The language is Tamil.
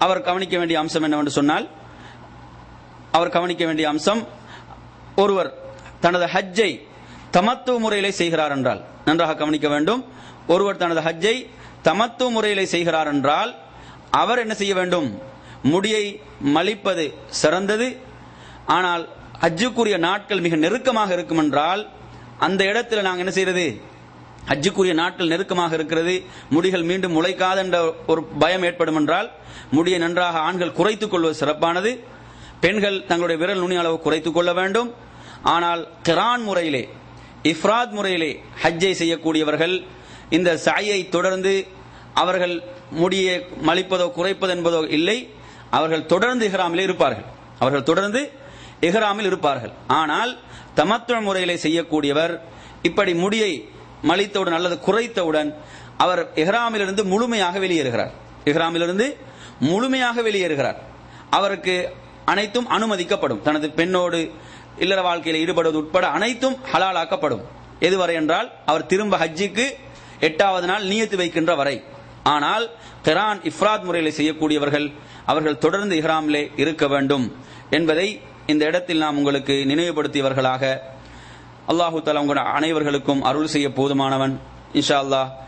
அவர் கவனிக்க வேண்டிய அம்சம் என்னவென்று சொன்னால் அவர் கவனிக்க வேண்டிய அம்சம் ஒருவர் தனது ஹஜ்ஜை தமத்து முறையிலே செய்கிறார் என்றால் நன்றாக கவனிக்க வேண்டும் ஒருவர் தனது ஹஜ்ஜை தமத்து முறையிலே செய்கிறார் என்றால் அவர் என்ன செய்ய வேண்டும் முடியை மலிப்பது சிறந்தது ஆனால் ஹஜ்ஜுக்குரிய நாட்கள் மிக நெருக்கமாக இருக்கும் என்றால் அந்த இடத்துல நாங்கள் என்ன செய்யறது ஹஜ்ஜுக்குரிய நாட்கள் நெருக்கமாக இருக்கிறது முடிகள் மீண்டும் முளைக்காது என்ற ஒரு பயம் ஏற்படும் என்றால் முடியை நன்றாக ஆண்கள் குறைத்துக் கொள்வது சிறப்பானது பெண்கள் தங்களுடைய விரல் நுனி அளவு குறைத்துக் கொள்ள வேண்டும் ஆனால் கிரான் முறையிலே இஃப்ராத் முறையிலே ஹஜ்ஜை செய்யக்கூடியவர்கள் இந்த சாயை தொடர்ந்து அவர்கள் முடியை மலிப்பதோ குறைப்பது என்பதோ இல்லை அவர்கள் தொடர்ந்து இஹ்ராமிலே இருப்பார்கள் அவர்கள் தொடர்ந்து இஹ்ராமில் இருப்பார்கள் ஆனால் தமத்துவ முறையிலே செய்யக்கூடியவர் இப்படி முடியை மலித்தவுடன் அல்லது குறைத்தவுடன் அவர் இஹ்ராமிலிருந்து முழுமையாக வெளியேறுகிறார் இஹ்ராமிலிருந்து முழுமையாக வெளியேறுகிறார் அவருக்கு அனைத்தும் அனுமதிக்கப்படும் தனது பெண்ணோடு இல்லற வாழ்க்கையில் ஈடுபடுவது உட்பட அனைத்தும் ஹலாலாக்கப்படும் எதுவரை என்றால் அவர் திரும்ப ஹஜ்ஜிக்கு எட்டாவது நாள் நியத்து வைக்கின்ற வரை ஆனால் கிரான் இஃப்ராத் முறையில் செய்யக்கூடியவர்கள் அவர்கள் தொடர்ந்து இஹ்ராமிலே இருக்க வேண்டும் என்பதை இந்த இடத்தில் நாம் உங்களுக்கு நினைவுபடுத்தியவர்களாக அல்லாஹு தலா உங்கள் அனைவர்களுக்கும் அருள் செய்ய போதுமானவன் இன்ஷா அல்லாஹ்